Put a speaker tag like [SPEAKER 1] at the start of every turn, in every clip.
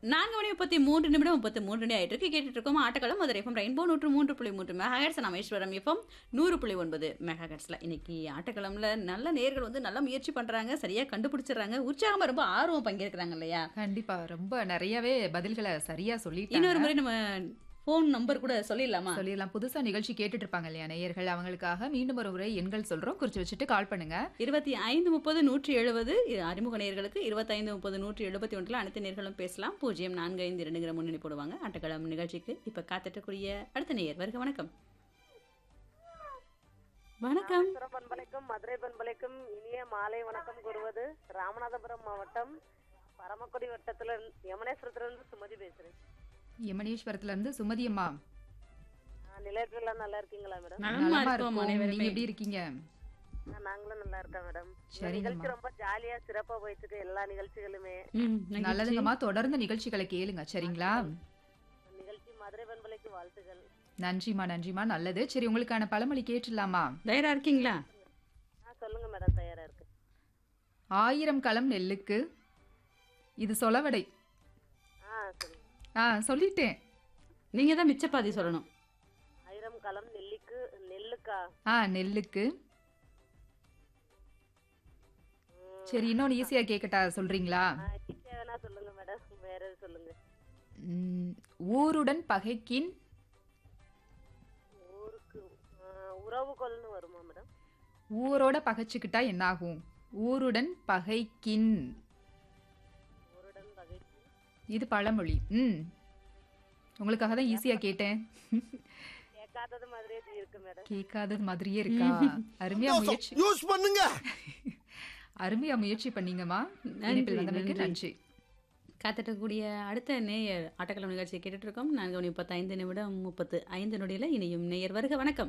[SPEAKER 1] நான்கு மணி முப்பத்தி மூன்று நிமிடம் முப்பத்தி மூன்று மணி ஆயிட்டு இருக்கு கேட்டுட்டு இருக்கோம் ஆட்டக்களம் மதுரை எஃப்எம் ரெயின்போ நூற்று மூன்று புள்ளி மூன்று மெகாஹெட்ஸ் ராமேஸ்வரம் எஃப்எம் நூறு புள்ளி ஒன்பது மெகாஹெட்ஸ்ல இன்னைக்கு ஆட்டக்களம்ல நல்ல நேர்கள் வந்து நல்ல முயற்சி பண்றாங்க சரியா கண்டுபிடிச்சிடுறாங்க உற்சாகமா ரொம்ப ஆர்வம் பங்கேற்கிறாங்க இல்லையா
[SPEAKER 2] கண்டிப்பா ரொம்ப நிறையவே பதில்களை சரியா
[SPEAKER 1] இன்னொரு
[SPEAKER 2] சொல்லிட்டாங்க
[SPEAKER 1] முறை நம்ம ஃபோன் நம்பர் கூட சொல்லிடலாமா
[SPEAKER 2] சொல்லிடலாம் புதுசா நிகழ்ச்சி கேட்டுட்டு இருப்பாங்க இல்லையா நேயர்கள் அவங்களுக்காக மீண்டும் ஒரு முறை எண்கள் சொல்றோம் குறிச்சு வச்சுட்டு கால் பண்ணுங்க
[SPEAKER 1] இருபத்தி ஐந்து முப்பது நூற்றி எழுபது அறிமுக நேர்களுக்கு இருபத்தைந்து முப்பது நூற்றி எழுபத்தி ஒன்றில் அனைத்து நேர்களும் பேசலாம் பூஜ்ஜியம் நான்கு ஐந்து இரண்டுங்கிற முன்னணி போடுவாங்க ஆட்டக்களம் நிகழ்ச்சிக்கு இப்போ காத்துட்டக்கூடிய அடுத்த நேயர் வருக வணக்கம் வணக்கம்
[SPEAKER 3] ராமேஸ்வரம் பண்பலைக்கும் மதுரை பண்பலைக்கும் இனிய மாலை வணக்கம் கூறுவது ராமநாதபுரம் மாவட்டம் பரமக்குடி வட்டத்துல இருந்து- யமுனேஸ்வரத்துல இருந்து சுமதி பேசுறேன்
[SPEAKER 2] யமனேஸ்வரத்துல இருந்து சுமதி அம்மா
[SPEAKER 3] ஆ, நிலையத்துல எல்லாம் நல்லா இருக்கீங்களா மேடம்
[SPEAKER 1] நலமா
[SPEAKER 2] நலமா
[SPEAKER 1] இருக்கோம்
[SPEAKER 2] இருக்கோம் நீங்க
[SPEAKER 1] அனைவருமே
[SPEAKER 2] எப்படி இருக்கீங்க
[SPEAKER 3] ஆ, நாங்களும் நல்லா இருக்கோம் மேடம் இந்த
[SPEAKER 2] சரிங்கம்மா.
[SPEAKER 3] நிகழ்ச்சி ரொம்ப ஜாலியா சிறப்பா போயிட்டு இருக்கு எல்லா நிகழ்ச்சிகளுமே
[SPEAKER 1] ம், மகிழ்ச்சி.
[SPEAKER 2] நல்லதுங்கம்மா தொடர்ந்து நிகழ்ச்சிகளை கேளுங்க சரிங்களா
[SPEAKER 3] நிகழ்ச்சி மதுரை பண்பலைக்கு வாழ்த்துகள்
[SPEAKER 2] நன்றிமா நன்றிமா நல்லது சரி உங்களுக்கான பழமொழி கேட்டுடலாமா
[SPEAKER 1] தயாரா இருக்கீங்களா
[SPEAKER 3] ஆ சொல்லுங்க மேடம் தயாரா இருக்கு
[SPEAKER 2] ஆயிரம் களம் நெல்லுக்கு இது சொலவடை
[SPEAKER 3] ஆ சரி
[SPEAKER 2] ஆ சொல்லிட்டேன்
[SPEAKER 1] நீங்க தான் மிச்சப்பாதி சொல்லணும்
[SPEAKER 3] ஆயிரம் களம் நெல்லிக்கு நெல்லுக்கா
[SPEAKER 2] ஆ நெல்லுக்கு
[SPEAKER 3] ம்,
[SPEAKER 2] சரி இன்னொன்னு ஈஸியா கேக்கட்டா சொல்றீங்களா
[SPEAKER 3] ஆ, ஈஸியா வேணா சொல்லுங்க மேடம் வேற எதுவும் சொல்லுங்க
[SPEAKER 2] ம், ஊருடன் பகைக்கின்
[SPEAKER 3] ஊருக்கு ஆ, உறவுகோல்னு வருமா மேடம்
[SPEAKER 2] ஊரோட பகைச்சுக்கிட்டா என்னாகும் ஊருடன் பகைக்கின்
[SPEAKER 3] ஊருடன் பகைக்கு
[SPEAKER 2] இது பழமொழி ம் உங்களுக்காக தான் ஈஸியா கேட்டேன்
[SPEAKER 3] கேட்காதது மாதிரியே இருக்கு மேடம்
[SPEAKER 2] கேட்காதது மாதிரியே இருக்கா அருமையா முயற்சி
[SPEAKER 4] யூஸ் பண்ணுங்க
[SPEAKER 2] அருமையா முயற்சி பண்ணீங்கம்மா
[SPEAKER 1] நன்றி,
[SPEAKER 2] இணைப்பில் வந்தமைக்கு
[SPEAKER 1] நன்றி.
[SPEAKER 2] நன்றி
[SPEAKER 1] காத்துட்டக்கூடிய அடுத்த நேயர் ஆட்டக்களம் நிகழ்ச்சியை கேட்டுட்டு இருக்கோம் நான்கு மணி முப்பத்தைந்து நிமிடம் முப்பத்து ஐந்து நொடியில் இனியும் நேயர் வருக வணக்கம்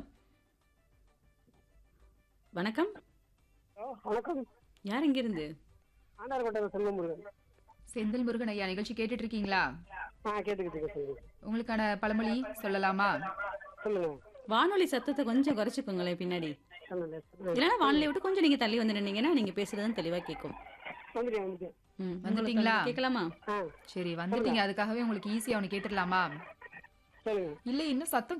[SPEAKER 1] வணக்கம்
[SPEAKER 5] வணக்கம்
[SPEAKER 1] யார் இங்கிருந்து
[SPEAKER 5] ஆண்டார்பட்ட செல்வமுருகன்
[SPEAKER 2] செந்தில் முருகன் ஐயா நிகழ்ச்சி கேட்டுட்டு இருக்கீங்களா
[SPEAKER 5] ஆ கேட்டுக்கிட்டு சொல்லுங்க
[SPEAKER 2] உங்களுக்கான பழமொழி சொல்லலாமா
[SPEAKER 5] சொல்லுங்க
[SPEAKER 1] வானொலி சத்தத்தை கொஞ்சம் குறைச்சிக்கோங்களேன் பின்னாடி
[SPEAKER 5] சொல்லுங்க
[SPEAKER 1] இல்லைன்னா வானொலி விட்டு கொஞ்சம் நீங்க தள்ளி வந்து நின்னீங்கன்னா நீங்க பேசுறதும் தெளிவா கேட்கும்
[SPEAKER 5] வந்துட்டேன் வந்துட்டேன்
[SPEAKER 1] ம்,
[SPEAKER 2] வந்துட்டீங்களா?
[SPEAKER 1] உங்களுக்கு கேட்கலாமா
[SPEAKER 5] ஆ
[SPEAKER 2] சரி வந்துட்டீங்க அதுக்காகவே உங்களுக்கு ஈஸியா ஒன்று கேட்டுடலாமா
[SPEAKER 5] சொல்லுங்க
[SPEAKER 2] இல்ல இன்னும் சத்தம்